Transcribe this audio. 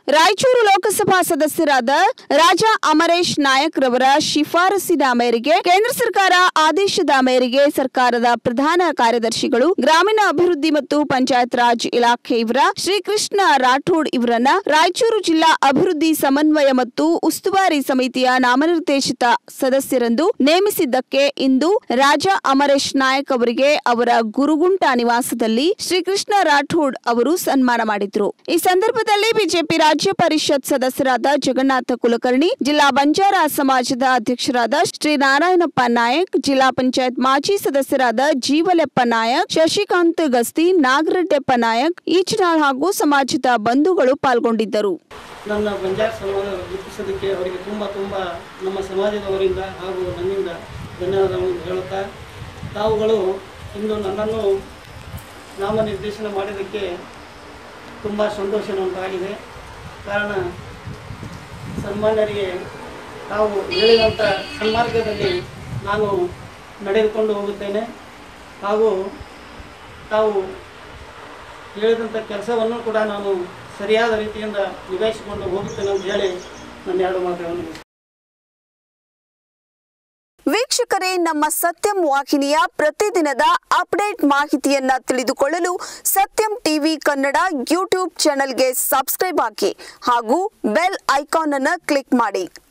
ರಾಯಚೂರು ಲೋಕಸಭಾ ಸದಸ್ಯರಾದ ರಾಜಾ ಅಮರೇಶ್ ನಾಯಕ್ ರವರ ಶಿಫಾರಸಿನ ಮೇರೆಗೆ ಕೇಂದ್ರ ಸರ್ಕಾರ ಆದೇಶದ ಮೇರೆಗೆ ಸರ್ಕಾರದ ಪ್ರಧಾನ ಕಾರ್ಯದರ್ಶಿಗಳು ಗ್ರಾಮೀಣ ಅಭಿವೃದ್ಧಿ ಮತ್ತು ಪಂಚಾಯತ್ ರಾಜ್ ಇಲಾಖೆ ಇವರ ಶ್ರೀಕೃಷ್ಣ ರಾಠೋಡ್ ಇವರನ್ನ ರಾಯಚೂರು ಜಿಲ್ಲಾ ಅಭಿವೃದ್ಧಿ ಸಮನ್ವಯ ಮತ್ತು ಉಸ್ತುವಾರಿ ಸಮಿತಿಯ ನಾಮನಿರ್ದೇಶಿತ ಸದಸ್ಯರೆಂದು ನೇಮಿಸಿದ್ದಕ್ಕೆ ಇಂದು ರಾಜಾ ಅಮರೇಶ್ ನಾಯಕ್ ಅವರಿಗೆ ಅವರ ಗುರುಗುಂಟ ನಿವಾಸದಲ್ಲಿ ಶ್ರೀಕೃಷ್ಣ ರಾಠೋಡ್ ಅವರು ಸನ್ಮಾನ ಮಾಡಿದ್ರು ಈ ಸಂದರ್ಭದಲ್ಲಿ ಬಿಜೆಪಿ ರಾಜ್ಯ ಪರಿಷತ್ ಸದಸ್ಯರಾದ ಜಗನ್ನಾಥ ಕುಲಕರ್ಣಿ ಜಿಲ್ಲಾ ಬಂಜಾರ ಸಮಾಜದ ಅಧ್ಯಕ್ಷರಾದ ಶ್ರೀ ನಾರಾಯಣಪ್ಪ ನಾಯಕ್ ಜಿಲ್ಲಾ ಪಂಚಾಯತ್ ಮಾಜಿ ಸದಸ್ಯರಾದ ಜೀವಲೆಪ್ಪ ನಾಯಕ್ ಶಶಿಕಾಂತ್ ಗಸ್ತಿ ನಾಗರೆಡ್ಡೆಪ್ಪ ನಾಯಕ್ ಈಚನಾಳ್ ಹಾಗೂ ಸಮಾಜದ ಬಂಧುಗಳು ಪಾಲ್ಗೊಂಡಿದ್ದರು ನನ್ನ ಬಂಜಾರ ಸಮಾಜ ರೂಪಿಸೋದಕ್ಕೆ ಅವರಿಗೆ ತುಂಬ ತುಂಬ ನಮ್ಮ ಸಮಾಜದವರಿಂದ ಹಾಗೂ ನನ್ನಿಂದ ಧನ್ಯವಾದಗಳನ್ನು ಹೇಳುತ್ತಾ ತಾವುಗಳು ಇಂದು ನನ್ನನ್ನು ನಾಮನಿರ್ದೇಶನ ಮಾಡಿದ್ದಕ್ಕೆ ತುಂಬ ಸಂತೋಷವುಂಟಾಗಿದೆ ಕಾರಣ ಸನ್ಮಾನ್ಯರಿಗೆ ತಾವು ಹೇಳಿದಂಥ ಸನ್ಮಾರ್ಗದಲ್ಲಿ ನಾನು ನಡೆದುಕೊಂಡು ಹೋಗುತ್ತೇನೆ ಹಾಗೂ ತಾವು ಹೇಳಿದಂಥ ಕೆಲಸವನ್ನು ಕೂಡ ನಾನು ಸರಿಯಾದ ರೀತಿಯಿಂದ ನಿಭಾಯಿಸಿಕೊಂಡು ಹೋಗುತ್ತೇನೆ ಅಂತ ಹೇಳಿ ನನ್ನ ಎರಡು ಮಾತುಗಳನ್ನು ವೀಕ್ಷಕರೇ ನಮ್ಮ ಸತ್ಯಂ ವಾಹಿನಿಯ ಪ್ರತಿದಿನದ ಅಪ್ಡೇಟ್ ಮಾಹಿತಿಯನ್ನ ತಿಳಿದುಕೊಳ್ಳಲು ಸತ್ಯಂ ಟಿವಿ ಕನ್ನಡ ಯೂಟ್ಯೂಬ್ ಚಾನೆಲ್ಗೆ ಸಬ್ಸ್ಕ್ರೈಬ್ ಹಾಕಿ ಹಾಗೂ ಬೆಲ್ ಐಕಾನ್ ಅನ್ನು ಕ್ಲಿಕ್ ಮಾಡಿ